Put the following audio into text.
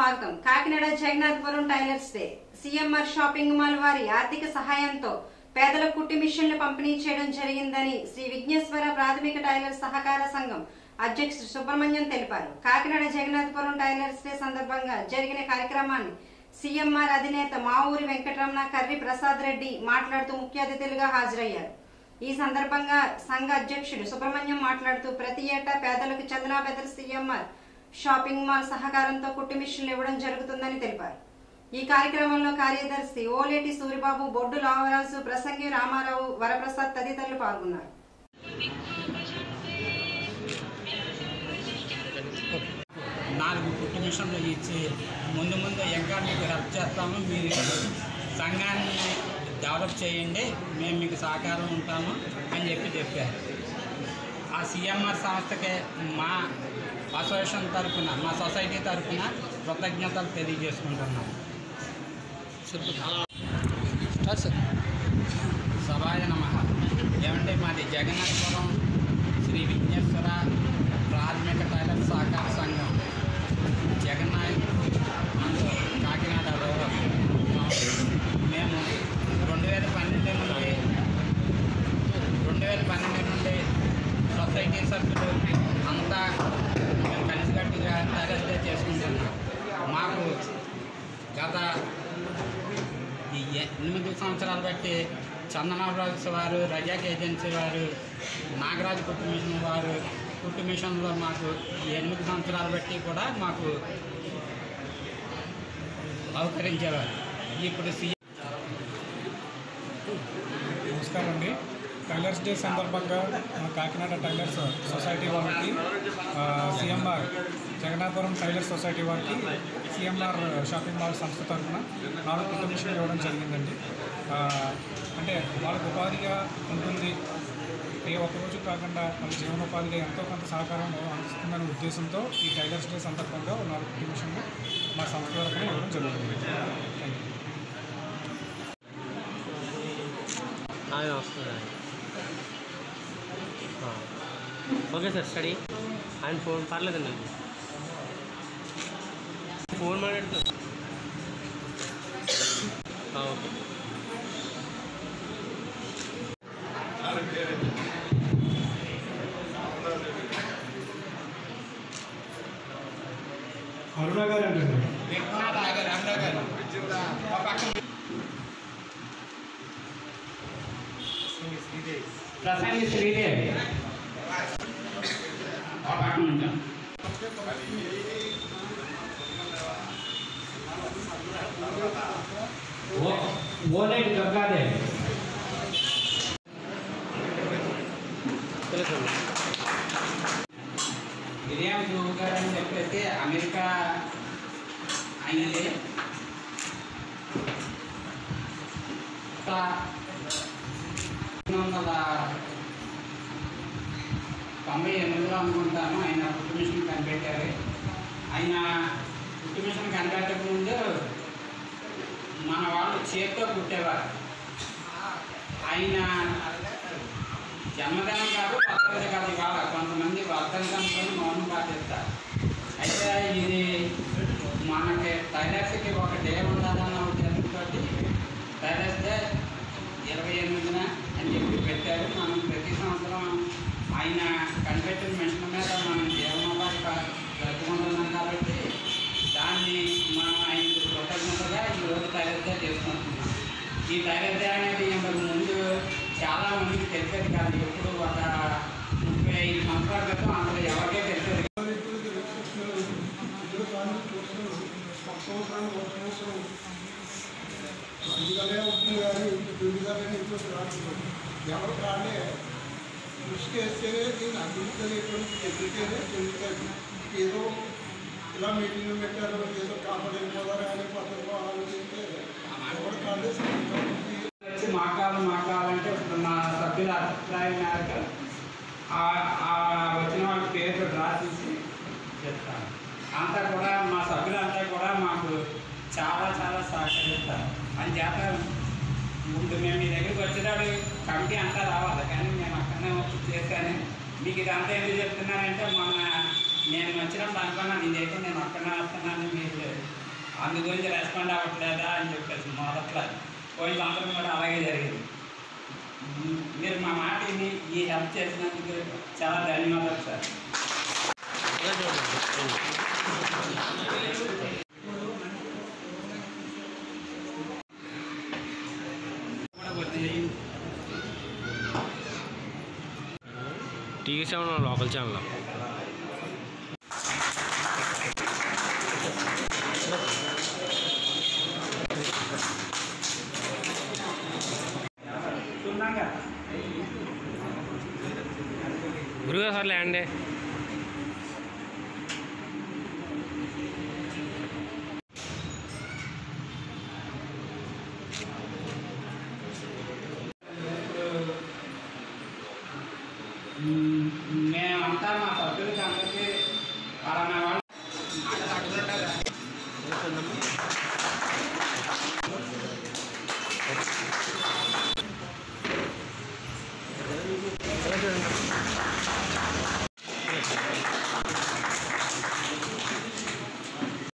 స్వాగతం Kakinada Jagannathapuram tailors day CMR shopping mall వారి ఆర్థిక సహాయంతో పేదలకు కుట్టి మిషన్లు పంపిణీ చేయడం జరిగిందని శ్రీ విఘ్నేశ్వర ప్రాథమిక టైలర్ సహకార సంఘం అధ్యక్షుడు సుబ్రహ్మణ్యం తెలిపారు కాకినాడ జగన్నాథపురం టైలర్స్ డే సందర్భంగా జరిగిన కార్యక్రమాన్ని సీఎంఆర్ అధినేత మావూరి వెంకటరమణ కర్రి ప్రసాద్ రెడ్డి మాట్లాడుతూ ముఖ్య అతిథులుగా హాజరయ్యారు ఈ సందర్భంగా సంఘ అధ్యక్షుడు సుబ్రహ్మణ్యం మాట్లాడుతూ ప్రతి ఏటా పేదలకు Chandana brother CMR shopping mall సహకారంతో కుట్టి మిషన్లు ఇవ్వడం జరుగుతుందని తెలిపారు ఈ కార్యక్రమంలో కార్యదర్శి ఓలేటి సూరిబాబు బొడ్డు లావరాజు ప్రసంగి రామారావు వరప్రసాద్ తదితరులు పాల్గొన్నారు నాలుగు కుట్టు మిషన్లు ఇచ్చి ముందు ముందు ఇంకా మీకు హెల్ప్ చేస్తాము మీరు సంఘాన్ని డెవలప్ చేయండి మేము మీకు సహకారం ఉంటాము అని చెప్పి చెప్పారు ఆ సిఎంఆర్ సంస్థకి మా అసోసియేషన్ తరఫున మా సొసైటీ తరఫున కృతజ్ఞతలు తెలియజేసుకుంటున్నాము సభాయ నమ ఏమంటే మాది జగన్నాథపురం శ్రీ విఘ్నేశ్వర ప్రాథమిక టైలర్ సహకార సంఘం జగన్నాథ్ అందు కాకినాడ రూరల్ మేము రెండు వేల పన్నెండు నుండి రెండు వేల పన్నెండు నుండి సొసైటీ సభ్యులు అంతా మేము కలిసికట్టుగా టైలర్స్ డే చేసుకుంటున్నాం మాకు గత ఈ ఎనిమిది సంవత్సరాలు బట్టి చందనరాజు వారు రజాక్ ఏజెన్సీ వారు నాగరాజు కుట్టు మిషన్ వారు కుట్టు మిషన్లో మాకు ఈ ఎనిమిది సంవత్సరాలు బట్టి కూడా మాకు సహకరించేవారు ఇప్పుడు సీ నమస్కారం అండి టైలర్స్ డే సందర్భంగా మన కాకినాడ టైలర్స్ సొసైటీ వారికి సిఎంఆర్ జగన్నాథపురం టైలర్స్ సొసైటీ వారికి సిఎంఆర్ షాపింగ్ మాల్ సంస్థ తరఫున నాలుగు కొత్త మిషన్లు ఇవ్వడం జరిగిందండి ఆ, అంటే వాళ్ళకు ఉపాధిగా ఉంటుంది ఏ ఒక్క రోజు కాకుండా వాళ్ళ జీవనోపాధిగా ఎంతో కొంత సహకారం అందిస్తుందనే ఉద్దేశంతో ఈ టైలర్స్ డే సందర్భంగా ఓ నాలుగు కొత్త మిషన్లు మా సంస్థ తరఫున ఇవ్వడం జరుగుతుంది థ్యాంక్ యూ ఆయన వస్తున్నాడు ఆ. ఓకే సార్ స్టడీ ఆయన ఫోన్ పర్లేదండి అది ఫోన్ మాట్లాడుతూ ఆ, ఓకే అరుణ గారు అండి విఘ్నాథ్ నగర్ అన్న గారు మా పక్కన ప్రసంగి శ్రీదేవి ఆ పక్కన ఉంటాం ఓలేటి దుర్గాదేవి తెలుసు మిరియాం జోగు గారు అని చెప్పేసి అమెరికా అయింది పంతొమ్మిది వందల తొంభై ఎనిమిదిలో అనుకుంటాను ఆయన కుట్టు మిషన్ కనిపెట్టారు ఆయన కుట్టు మిషన్ కనిపెట్టక ముందు మన వాళ్ళు చేతితో కుట్టేవారు ఆయన జన్మదినం కాదు పత్రిక కాదు ఇవాళ కొంతమంది వర్ధన కనుకొని మౌనం పాటిస్తారు అయితే ఇది మనకి టైలర్స్కి ఒక డే ఉండాలన్న ఉద్దేశంతో టైలర్స్ డే ఇరవై ఎనిమిదిన అని చెప్పి పెట్టారు మనం ప్రతి సంవత్సరం ఆయన కనిపెట్టిన మిషన్ మీద మనం జీవనోపాధి కా- జరుపుకుంటున్నాం కాబట్టి దాన్ని మనం ఆయన కృతజ్ఞతగా ఈరోజు టైలర్స్ డే చేసుకుంటున్నాం ఈ టైలర్ డే అనేది ఇంతకు ముందు చాలా మందికి తెలిసేది కాదు ఎప్పుడు ఒక ముప్పై ఐదు సంవత్సరాల క్రితం అసలు ఎవరికే తెలిసేది అందుకనే ఉంటుంది కానీ దుడిగానే ఇంట్లో రాకుండా ఎవరు కానీ కృషి చేస్తేనే దీన్ని అందించలేటువంటి ఎదుగుతేనే చెందుతుంది ఏదో ఇలా మీటింగ్ పెట్టారు ఏదో కాపాడు వెళ్ళిపోతారు అనే పద్ధతిలో ఆలోచిస్తే ఎవరు కాదు వచ్చి మా కాలం మా కావాలంటే ఇప్పుడు మా సభ్యుల అభిప్రాయం మేరకు ఆ- ఆ వచ్చిన వాళ్ళ పేరు డ్రా తీసి చెప్తాను అంతా కూడా మా సభ్యులంతా కూడా మాకు చాలా చాలా సహకరిస్తారు అంచేత ముందు మేము మీ దగ్గరికి వచ్చేటప్పుడు కమిటీ అంతా రావాలి కానీ మేము అక్కడనే వచ్చి చేశాను మీకు ఇదంతా ఎందుకు చెప్తున్నానంటే మన నేను వచ్చినప్పుడు అనుకున్నాను ఇదైతే నేను ఒక్కనే వస్తున్నాను మీరు అందు గురించి రెస్పాండ్ అవ్వట్లేదా అని చెప్పేసి మొదట్లో పోయిన సంవత్సరం కూడా అలాగే జరిగింది మీరు మా మాట విని ఈ హెల్ప్ చేసినందుకు చాలా ధన్యవాదాలు సార్ కూడా కొద్ది చేయండి. టీవీ సెవెన్ లోకల్ ఛానల్ చూడంగా గురుగారు సార్ ల్యాండే